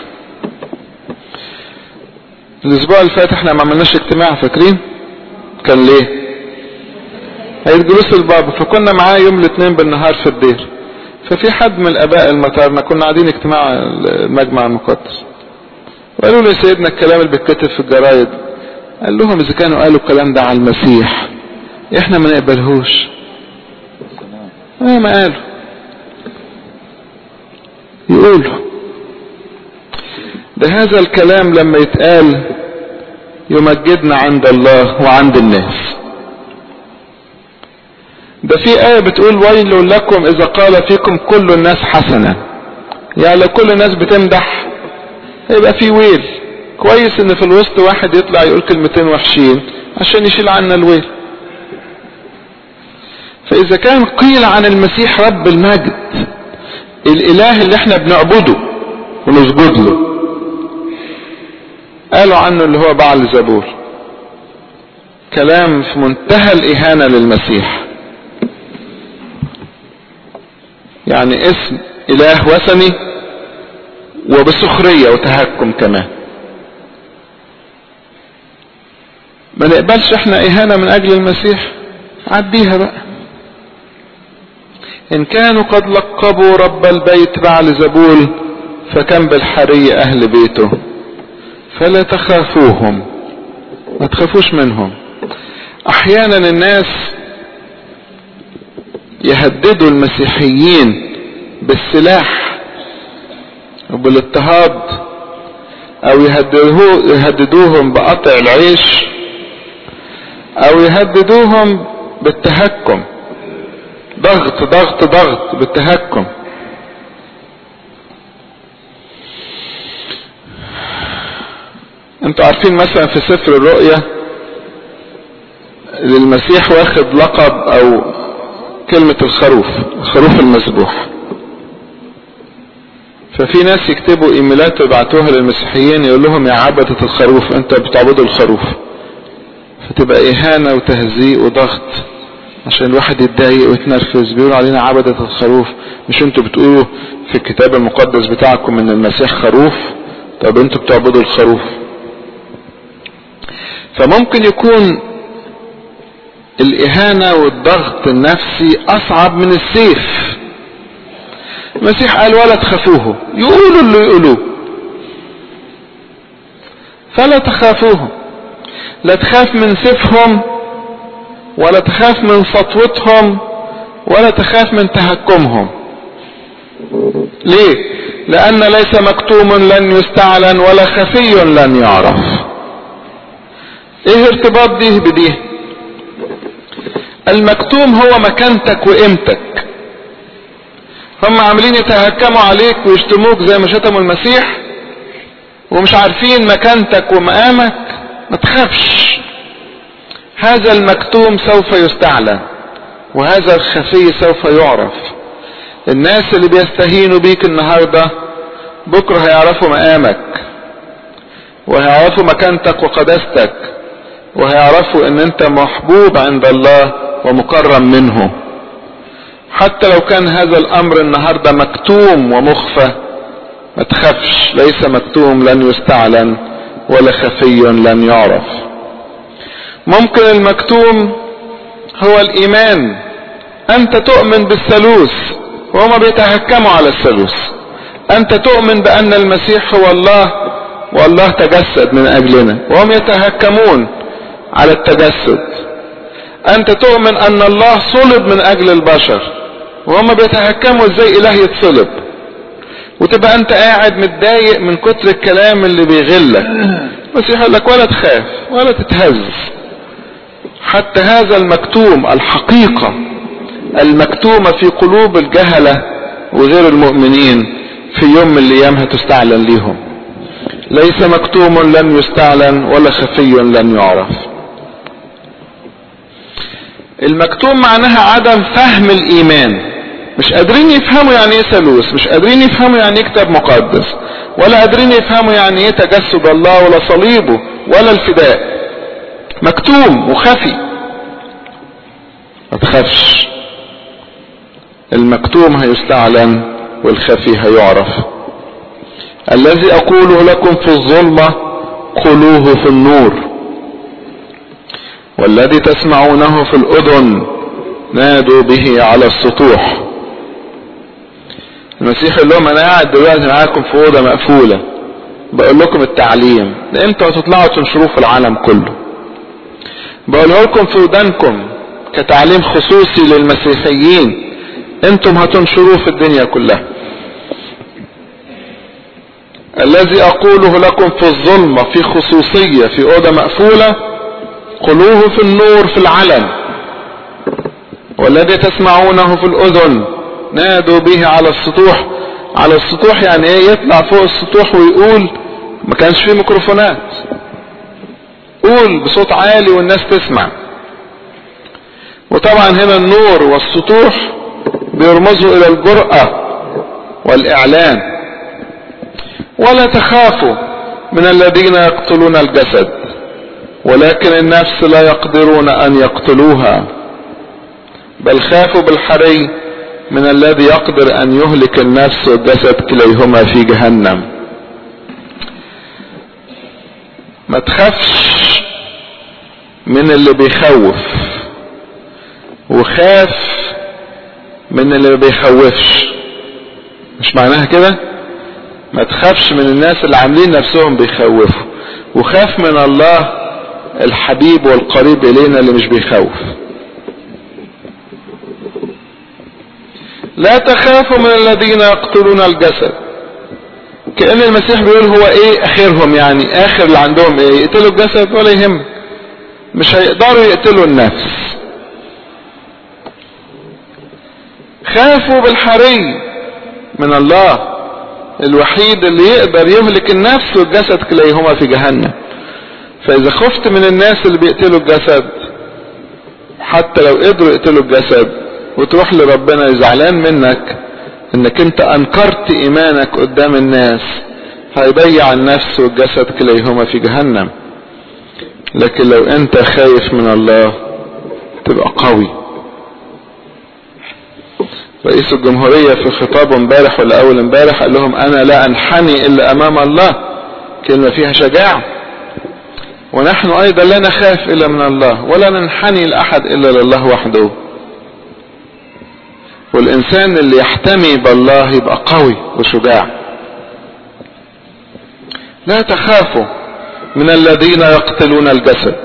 الاسبوع اللي فات احنا ما عملناش اجتماع فاكرين كان ليه عيد جلوس البابا فكنا معاه يوم الاثنين بالنهار في الدير ففي حد من الاباء المطارنا كنا قاعدين اجتماع المجمع المقدس وقالوا له سيدنا الكلام اللي بيتكتب في الجرايد قال لهم اذا كانوا قالوا الكلام ده على المسيح احنا ما نقبلهوش اه ما قالوا يقولوا ده هذا الكلام لما يتقال يمجدنا عند الله وعند الناس ده في آية بتقول ويل لكم إذا قال فيكم كل الناس حسنا يعني لو كل الناس بتمدح هيبقى في ويل كويس ان في الوسط واحد يطلع يقول كلمتين وحشين عشان يشيل عنا الويل فإذا كان قيل عن المسيح رب المجد الإله اللي احنا بنعبده ونسجد له قالوا عنه اللي هو بعل زبور كلام في منتهى الإهانة للمسيح يعني اسم إله وثني وبسخرية وتهكم كمان ما نقبلش احنا إهانة من أجل المسيح عديها بقى إن كانوا قد لقبوا رب البيت بعل زبول فكم بالحري أهل بيته فلا تخافوهم ما تخافوش منهم أحيانا الناس يهددوا المسيحيين بالسلاح وبالاضطهاد او يهددوه يهددوهم بقطع العيش او يهددوهم بالتهكم ضغط ضغط ضغط بالتهكم انتوا عارفين مثلا في سفر الرؤيا للمسيح واخد لقب او كلمة الخروف الخروف المذبوح ففي ناس يكتبوا ايميلات ويبعتوها للمسيحيين يقول لهم يا عبدة الخروف انت بتعبدوا الخروف فتبقى اهانة وتهزيء وضغط عشان الواحد يتضايق ويتنرفز بيقولوا علينا عبدة الخروف مش انتوا بتقولوا في الكتاب المقدس بتاعكم ان المسيح خروف طب انتوا بتعبدوا الخروف فممكن يكون الاهانة والضغط النفسي اصعب من السيف المسيح قال ولا تخافوه يقولوا اللي يقولوه فلا تخافوهم لا تخاف من سيفهم ولا تخاف من سطوتهم ولا تخاف من تهكمهم ليه لان ليس مكتوم لن يستعلن ولا خفي لن يعرف ايه ارتباط دي بدي المكتوم هو مكانتك وقيمتك هم عاملين يتهكموا عليك ويشتموك زي ما شتموا المسيح ومش عارفين مكانتك ومقامك ما تخافش هذا المكتوم سوف يستعلن وهذا الخفي سوف يعرف الناس اللي بيستهينوا بيك النهارده بكره هيعرفوا مقامك وهيعرفوا مكانتك وقداستك وهيعرفوا ان انت محبوب عند الله ومكرم منه حتى لو كان هذا الامر النهارده مكتوم ومخفى ما تخافش ليس مكتوم لن يستعلن ولا خفي لن يعرف ممكن المكتوم هو الايمان انت تؤمن بالثالوث وهما بيتهكموا على الثالوث انت تؤمن بان المسيح هو الله والله تجسد من اجلنا وهم يتهكمون على التجسد انت تؤمن ان الله صلب من اجل البشر وهم بيتهكموا ازاي اله يتصلب وتبقى انت قاعد متضايق من كتر الكلام اللي بيغلك بس يقول لك ولا تخاف ولا تتهز حتى هذا المكتوم الحقيقة المكتومة في قلوب الجهلة وغير المؤمنين في يوم من الايام هتستعلن ليهم ليس مكتوم لن يستعلن ولا خفي لن يعرف المكتوم معناها عدم فهم الايمان مش قادرين يفهموا يعني ايه ثالوث مش قادرين يفهموا يعني ايه كتاب مقدس ولا قادرين يفهموا يعني ايه تجسد الله ولا صليبه ولا الفداء مكتوم وخفي ما تخافش المكتوم هيستعلن والخفي هيعرف الذي اقوله لكم في الظلمة قلوه في النور والذي تسمعونه في الاذن نادوا به على السطوح المسيح يقول لهم انا قاعد دلوقتي معاكم في اوضه مقفوله بقول لكم التعليم ده امتى هتطلعوا تنشروه في العالم كله بقوله لكم في ودانكم كتعليم خصوصي للمسيحيين انتم هتنشروه في الدنيا كلها الذي اقوله لكم في الظلمة في خصوصية في اوضة مقفولة قلوه في النور في العلن والذي تسمعونه في الاذن نادوا به على السطوح على السطوح يعني ايه يطلع فوق السطوح ويقول ما كانش فيه ميكروفونات قول بصوت عالي والناس تسمع وطبعا هنا النور والسطوح بيرمزوا الى الجرأة والاعلان ولا تخافوا من الذين يقتلون الجسد ولكن النفس لا يقدرون ان يقتلوها بل خافوا بالحري من الذي يقدر ان يهلك النفس والجسد كليهما في جهنم ما تخافش من اللي بيخوف وخاف من اللي ما بيخوفش مش معناها كده ما تخافش من الناس اللي عاملين نفسهم بيخوفوا وخاف من الله الحبيب والقريب الينا اللي مش بيخوف لا تخافوا من الذين يقتلون الجسد كأن المسيح بيقول هو ايه اخرهم يعني اخر اللي عندهم ايه يقتلوا الجسد ولا يهم مش هيقدروا يقتلوا النفس خافوا بالحري من الله الوحيد اللي يقدر يهلك النفس والجسد كليهما في جهنم فاذا خفت من الناس اللي بيقتلوا الجسد حتى لو قدروا يقتلوا الجسد وتروح لربنا زعلان منك انك انت انكرت ايمانك قدام الناس هيضيع النفس والجسد كليهما في جهنم لكن لو انت خايف من الله تبقى قوي رئيس الجمهورية في خطابه امبارح ولا اول امبارح قال لهم انا لا انحني الا امام الله كلمة فيها شجاعة ونحن ايضا لا نخاف الا من الله ولا ننحني لاحد الا لله وحده والانسان اللي يحتمي بالله يبقى قوي وشجاع لا تخافوا من الذين يقتلون الجسد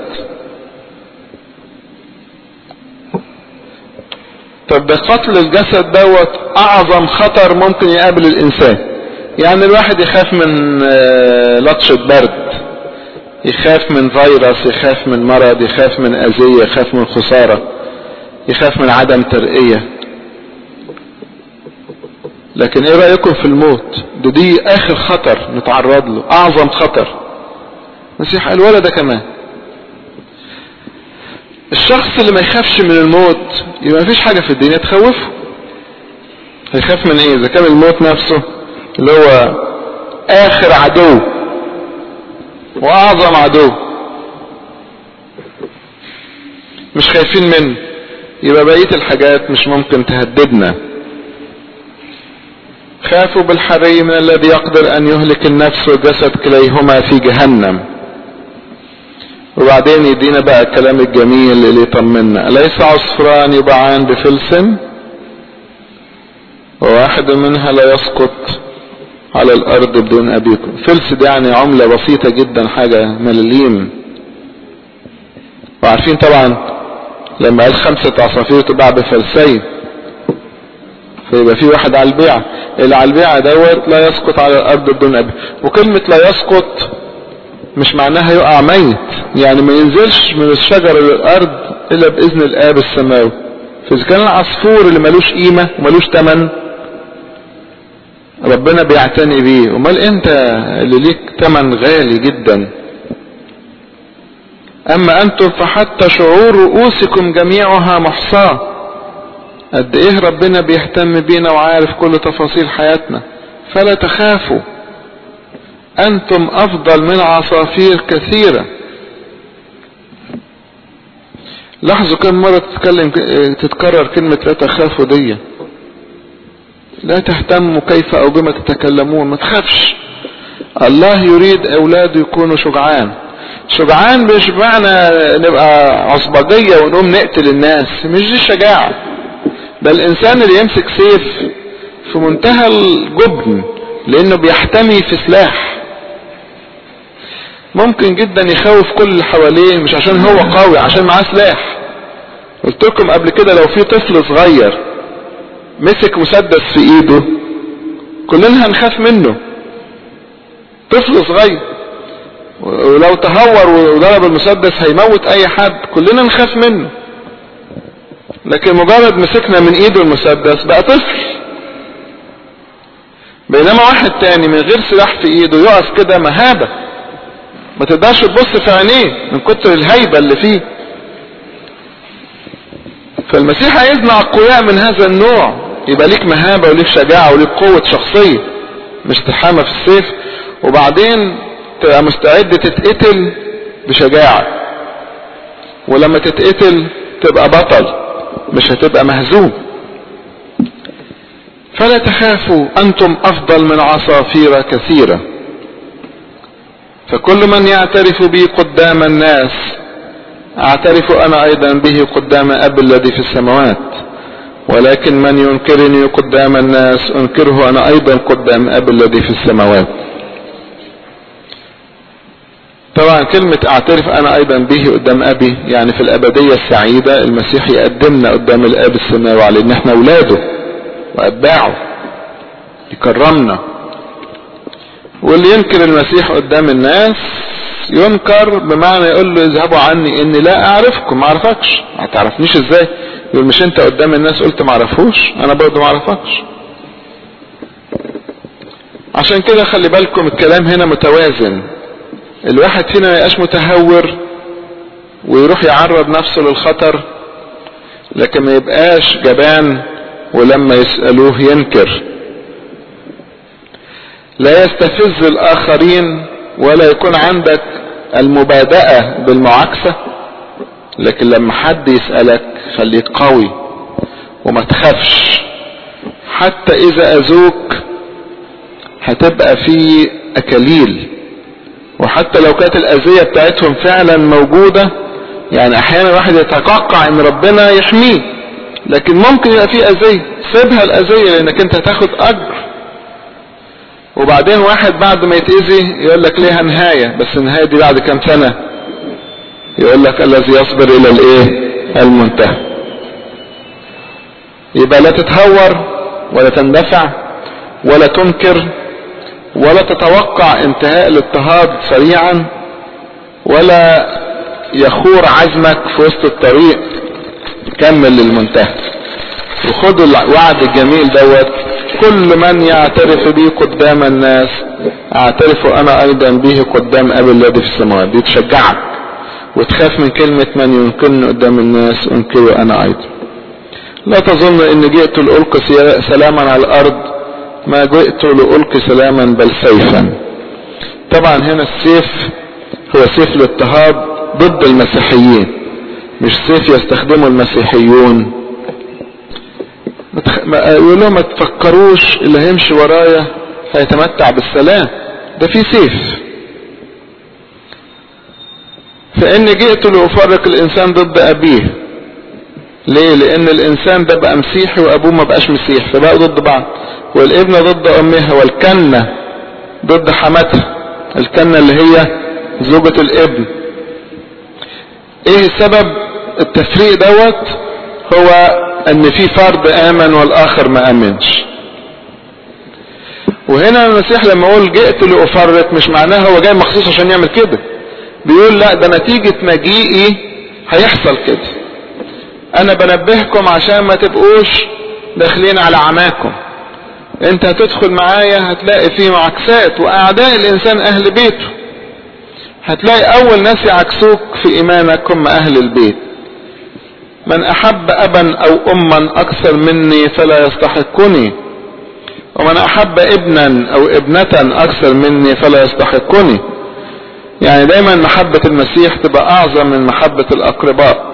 طب ده قتل الجسد دوت اعظم خطر ممكن يقابل الانسان يعني الواحد يخاف من لطشة برد يخاف من فيروس يخاف من مرض يخاف من اذية يخاف من خسارة يخاف من عدم ترقية لكن ايه رأيكم في الموت ده دي اخر خطر نتعرض له اعظم خطر المسيح قال ولا ده كمان الشخص اللي ما يخافش من الموت يبقى مفيش حاجة في الدنيا تخوفه هيخاف من ايه اذا كان الموت نفسه اللي هو اخر عدو واعظم عدو مش خايفين منه يبقى بقية الحاجات مش ممكن تهددنا خافوا بالحري من الذي يقدر ان يهلك النفس والجسد كليهما في جهنم وبعدين يدينا بقى الكلام الجميل اللي يطمنا أليس عصفران يبعان بفلس وواحد منها لا يسقط على الأرض بدون أبيكم فلس دي يعني عملة بسيطة جدا حاجة ملاليم وعارفين طبعا لما قال خمسة عصافير تباع بفلسين فيبقى في واحد على البيعة اللي على البيعة دوت لا يسقط على الأرض بدون أبي وكلمة لا يسقط مش معناها يقع ميت يعني ما ينزلش من الشجر للارض الا باذن الاب السماوي فاذا كان العصفور اللي ملوش قيمة وملوش تمن ربنا بيعتني بيه امال انت اللي ليك تمن غالي جدا اما انتم فحتى شعور رؤوسكم جميعها محصاة قد ايه ربنا بيهتم بينا وعارف كل تفاصيل حياتنا فلا تخافوا أنتم أفضل من عصافير كثيرة لاحظوا كم مرة تتكلم تتكرر كلمة لا تخافوا دي لا تهتموا كيف أو بما تتكلمون ما تخافش الله يريد أولاده يكونوا شجعان شجعان مش معنى نبقى عصبجية ونقوم نقتل الناس مش دي الشجاعة ده الإنسان اللي يمسك سيف في منتهى الجبن لأنه بيحتمي في سلاح ممكن جدا يخوف كل اللي حواليه مش عشان هو قوي عشان معاه سلاح قلت لكم قبل كده لو في طفل صغير مسك مسدس في ايده كلنا هنخاف منه طفل صغير ولو تهور وضرب المسدس هيموت اي حد كلنا نخاف منه لكن مجرد مسكنا من ايده المسدس بقى طفل بينما واحد تاني من غير سلاح في ايده يقف كده مهابه ما تقدرش تبص في عينيه من كتر الهيبة اللي فيه فالمسيح عايزنا اقوياء من هذا النوع يبقى ليك مهابة وليك شجاعة وليك قوة شخصية مش تحامى في السيف وبعدين تبقى مستعد تتقتل بشجاعة ولما تتقتل تبقى بطل مش هتبقى مهزوم فلا تخافوا انتم افضل من عصافير كثيره فكل من يعترف بي قدام الناس اعترف انا ايضا به قدام اب الذي في السماوات ولكن من ينكرني قدام الناس انكره انا ايضا قدام اب الذي في السماوات طبعا كلمة اعترف انا ايضا به قدام ابي يعني في الابدية السعيدة المسيح يقدمنا قدام الاب السماوي على ان احنا اولاده واتباعه يكرمنا واللي ينكر المسيح قدام الناس ينكر بمعنى يقول له اذهبوا عني اني لا اعرفكم ما اعرفكش ما تعرفنيش ازاي يقول مش انت قدام الناس قلت ما اعرفوش انا برضه ما اعرفكش عشان كده خلي بالكم الكلام هنا متوازن الواحد فينا ما يبقاش متهور ويروح يعرض نفسه للخطر لكن ما يبقاش جبان ولما يسألوه ينكر لا يستفز الاخرين ولا يكون عندك المبادئة بالمعاكسة لكن لما حد يسألك خليك قوي وما تخافش حتى اذا اذوك هتبقى في اكاليل وحتى لو كانت الاذية بتاعتهم فعلا موجودة يعني احيانا الواحد يتوقع ان ربنا يحميه لكن ممكن يبقى في اذية سيبها الاذية لانك انت هتاخد اجر وبعدين واحد بعد ما يتأذي يقول لك ليها نهاية بس النهاية دي بعد كام سنة يقول لك الذي يصبر الى الايه المنتهى يبقى لا تتهور ولا تندفع ولا تنكر ولا تتوقع انتهاء الاضطهاد سريعا ولا يخور عزمك في وسط الطريق كمل للمنتهى وخدوا الوعد الجميل دوت كل من يعترف بي قدام الناس اعترف انا ايضا به قدام ابي الذي في السماوات دي تشجعك وتخاف من كلمة من ينكرني قدام الناس انكره انا ايضا لا تظن ان جئت لألقي سلاما على الارض ما جئت لألقي سلاما بل سيفا طبعا هنا السيف هو سيف الاضطهاد ضد المسيحيين مش سيف يستخدمه المسيحيون يقول لهم ما تفكروش اللي هيمشي ورايا هيتمتع بالسلام ده في سيف فإن جئت لأفرق الإنسان ضد أبيه ليه لأن الإنسان ده بقى مسيحي وأبوه ما بقاش مسيح فبقوا ضد بعض والابنة ضد أمها والكنة ضد حماتها الكنة اللي هي زوجة الابن ايه سبب التفريق دوت هو ان في فرد امن والاخر ما امنش وهنا المسيح لما يقول جئت لافرق مش معناه هو جاي مخصوص عشان يعمل كده بيقول لا ده نتيجة مجيئي هيحصل كده انا بنبهكم عشان ما تبقوش داخلين على عماكم انت هتدخل معايا هتلاقي فيه معاكسات واعداء الانسان اهل بيته هتلاقي اول ناس يعكسوك في ايمانك هم اهل البيت من احب ابا او اما اكثر مني فلا يستحقني ومن احب ابنا او ابنة اكثر مني فلا يستحقني يعني دايما محبة المسيح تبقى اعظم من محبة الاقرباء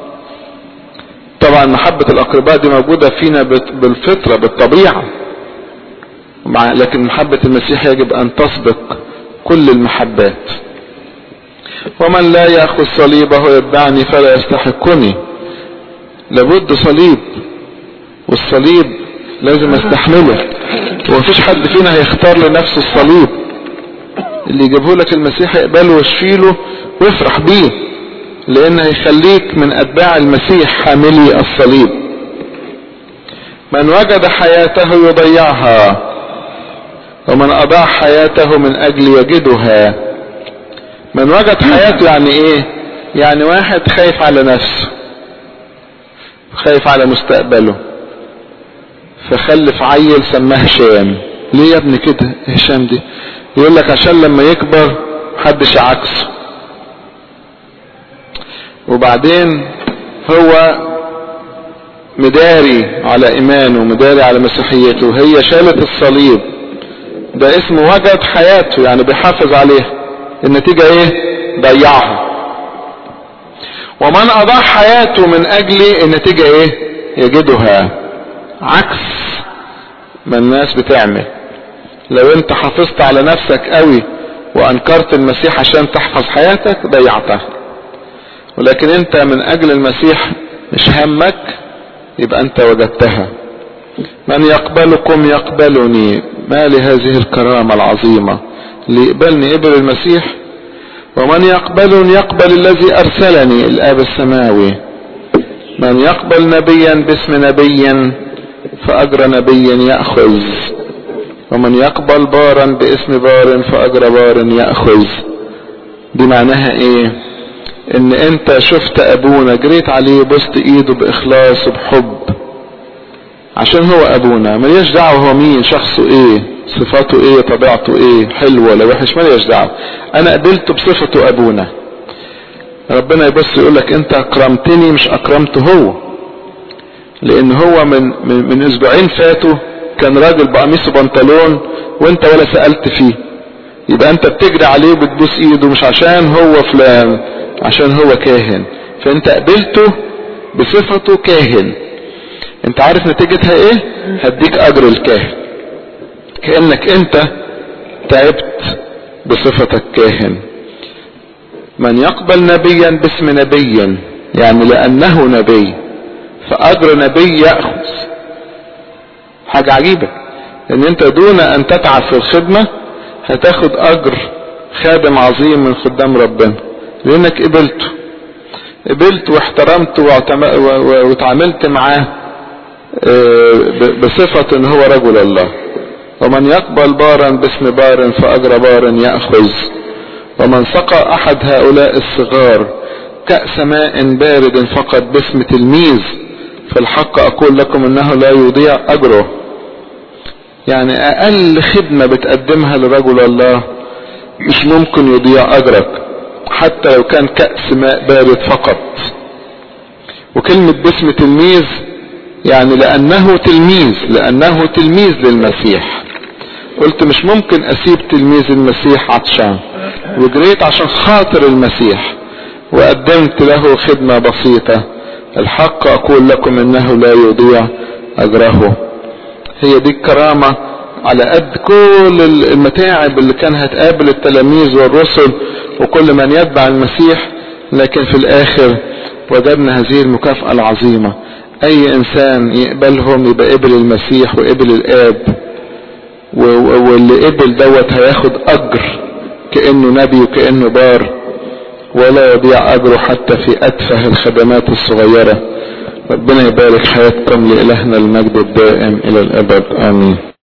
طبعا محبة الاقرباء دي موجودة فينا بالفطرة بالطبيعة لكن محبة المسيح يجب ان تسبق كل المحبات ومن لا يأخذ صليبه يتبعني فلا يستحقني لابد صليب والصليب لازم استحمله ومفيش حد فينا هيختار لنفسه الصليب اللي يجيبه لك المسيح يقبله ويشفيله ويفرح بيه لان هيخليك من اتباع المسيح حاملي الصليب من وجد حياته يضيعها ومن اضاع حياته من اجل يجدها من وجد حياته يعني ايه يعني واحد خايف على نفسه خايف على مستقبله فخلف عيل سماه هشام ليه يا ابني كده هشام دي يقول لك عشان لما يكبر محدش عكسه وبعدين هو مداري على ايمانه مداري على مسيحيته وهي شالت الصليب ده اسمه وجد حياته يعني بيحافظ عليها النتيجة ايه ضيعها ومن اضاع حياته من اجلي النتيجة ايه يجدها عكس ما الناس بتعمل لو انت حافظت على نفسك قوي وانكرت المسيح عشان تحفظ حياتك ضيعتها ولكن انت من اجل المسيح مش همك يبقى انت وجدتها من يقبلكم يقبلني ما لهذه الكرامة العظيمة ليقبلني قبل المسيح ومن يقبلني يقبل الذي ارسلني الاب السماوي من يقبل نبيا باسم نبي فاجر نبي ياخذ ومن يقبل بارا باسم بار فاجر بار ياخذ دي معناها ايه ان انت شفت ابونا جريت عليه بوست ايده باخلاص وبحب عشان هو ابونا ملياش دعوه هو مين شخصه ايه صفاته ايه طبيعته ايه حلو ولا وحش ملياش دعوه انا قبلته بصفته ابونا ربنا يبص يقول لك انت اكرمتني مش اكرمته هو لان هو من من, من اسبوعين فاتوا كان راجل بقميص وبنطلون وانت ولا سألت فيه يبقى انت بتجري عليه وبتبوس ايده مش عشان هو فلان عشان هو كاهن فانت قبلته بصفته كاهن انت عارف نتيجتها ايه هديك اجر الكاهن كأنك انت تعبت بصفتك كاهن من يقبل نبيا باسم نبي يعني لانه نبي فاجر نبي يأخذ حاجة عجيبة ان انت دون ان تتعب في الخدمة هتاخد اجر خادم عظيم من خدام ربنا لانك قبلته قبلت واحترمت واتعاملت معاه بصفة ان هو رجل الله ومن يقبل بارا باسم بار فاجر بار يأخذ ومن سقى احد هؤلاء الصغار كأس ماء بارد فقط باسم تلميذ في الحق اقول لكم انه لا يضيع اجره يعني اقل خدمة بتقدمها لرجل الله مش ممكن يضيع اجرك حتى لو كان كأس ماء بارد فقط وكلمة باسم تلميذ يعني لانه تلميذ لانه تلميذ للمسيح قلت مش ممكن اسيب تلميذ المسيح عطشان وجريت عشان خاطر المسيح وقدمت له خدمة بسيطة الحق اقول لكم انه لا يضيع اجره هي دي الكرامة على قد كل المتاعب اللي كان هتقابل التلاميذ والرسل وكل من يتبع المسيح لكن في الاخر وجدنا هذه المكافأة العظيمة اي انسان يقبلهم يبقى قبل المسيح وقبل الاب واللي قبل دوت هياخد اجر كانه نبي وكانه بار ولا يضيع اجره حتى في اتفه الخدمات الصغيره ربنا يبارك حياتكم لإلهنا المجد الدائم إلى الأبد آمين